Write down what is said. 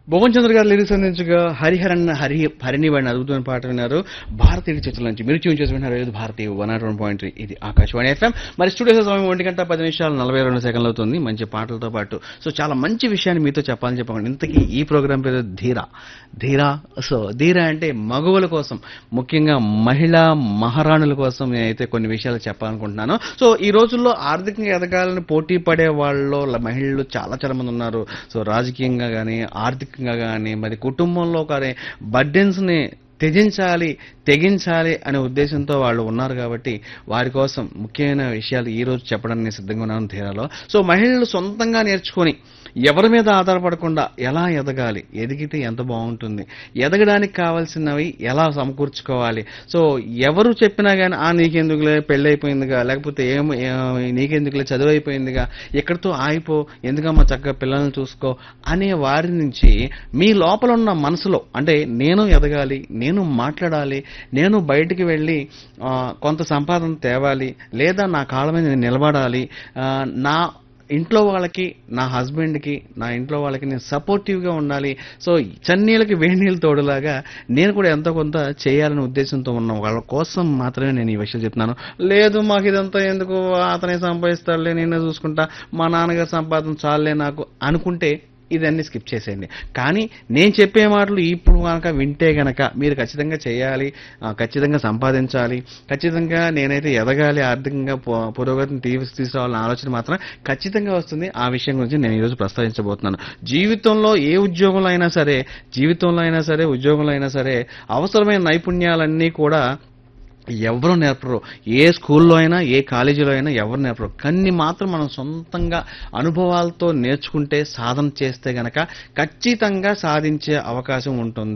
భువన్ చంద్ర గారు లిరిక్స్ అందించగా హరిహరన్ హరి హరిని వాడిని అద్భుతమైన పాట విన్నారు భారతీయ చిత్రం నుంచి మీరు ట్యూన్ చేసి విన్నారు ఇది భారతీయ one naught one point three ఇది ఆకాశవాణి ఎఫ్ఎం మరి స్టూడియో సమయం ఒంటి గంట పది నిమిషాలు నలభై రెండు సెకండ్లు అవుతుంది మంచి పాటలతో పాటు సో చాలా మంచి విషయాన్ని మీతో చెప్పాలని చెప్పండి ఇంతకీ ఈ ప్రోగ్రాం పేరు ధీరా ధీరా సో ధీరా అంటే మగవుల కోసం ముఖ్యంగా మహిళా మహారాణుల కోసం నేనైతే కొన్ని విషయాలు చెప్పాలనుకుంటున్నాను సో ఈ రోజుల్లో ఆర్థికంగా ఎదగాలని పోటీ పడే వాళ్ళలో ల- మహిళలు చాలా చాలా మంది ఉన్నారు సో రాజకీయంగా కానీ ఆర్థికంగా కానీ మరి కుటుంబంలో కానీ బర్డెన్స్ని త్యజించాలి తెగించాలి అనే ఉద్దేశంతో వాళ్ళు ఉన్నారు కాబట్టి వారి కోసం ముఖ్యమైన విషయాలు ఈ రోజు చెప్పడానికి నేను సిద్ధంగా ఉన్నాను ధీరాలో సో మహిళలు సొంతంగా నేర్చుకొని ఎవరి మీద ఆధారపడకుండా ఎలా ఎదగాలి ఎదిగితే ఎంత బాగుంటుంది ఎదగడానికి కావాల్సినవి ఎలా సమకూర్చుకోవాలి సో ఎవరు చెప్పినా కానీ ఆ నీకెందుకులే పెళ్ళి అయిపోయిందిగా లేకపోతే ఏం ఏ- నీకెందుకులే చదువు అయిపోయిందిగా ఎక్కడితో ఆగిపో ఎందుకమ్మా చక్కగా పిల్లల్ని చూసుకో అనే వారి నుంచి మీ లోపల ఉన్న మనసులో అంటే నేను ఎదగాలి నేను మాట్లాడాలి నేను బయటికి వెళ్ళి ఆ, కొంత సంపాదన తేవాలి లేదా నా కాళ్ళ మీద నేను నిలబడాలి ఆ, నా ఇంట్లో వాళ్ళకి నా హస్బెండ్కి నా ఇంట్లో వాళ్ళకి నేను సపోర్టివ్గా ఉండాలి సో చన్నీళ్ళకి వేడి నీళ్ళు తోడులాగా నేను కూడా ఎంతో కొంత చేయాలనే ఉద్దేశంతో ఉన్న వాళ్ళ కోసం మాత్రమే నేను ఈ విషయం చెప్తున్నాను లేదు మాకు ఇదంతా ఎందుకు అతనే సంపాదిస్తాడులే నేనే చూసుకుంటా మా నాన్నగారు సంపాదన చాలే నాకు అనుకుంటే ఇదన్నీ స్కిప్ చేసేయండి కానీ నేను చెప్పే మాటలు ఇప్పుడు కనుక వింటే గనక మీరు ఖచ్చితంగా చేయాలి ఆ, ఖచ్చితంగా సంపాదించాలి ఖచ్చితంగా నేనైతే ఎదగాలి ఆర్థికంగా పు- పురోగతిని తీసి తీసుకురావాలన్న ఆలోచన మాత్రం ఖచ్చితంగా వస్తుంది ఆ విషయం గురించి నేను ఈరోజు ప్రస్తావించబోతున్నాను జీవితంలో ఏ ఉద్యోగంలో అయినా సరే జీవితంలో అయినా సరే ఉద్యోగంలో అయినా సరే అవసరమైన నైపుణ్యాలన్నీ కూడా ఎవరు నేర్పరు ఏ స్కూల్లో అయినా ఏ కాలేజీలో అయినా ఎవరు నేర్పరు కానీ మాత్రం మనం సొంతంగా అనుభవాలతో నేర్చుకుంటే సాధన చేస్తే గనక ఖచ్చితంగా సాధించే అవకాశం ఉంటుంది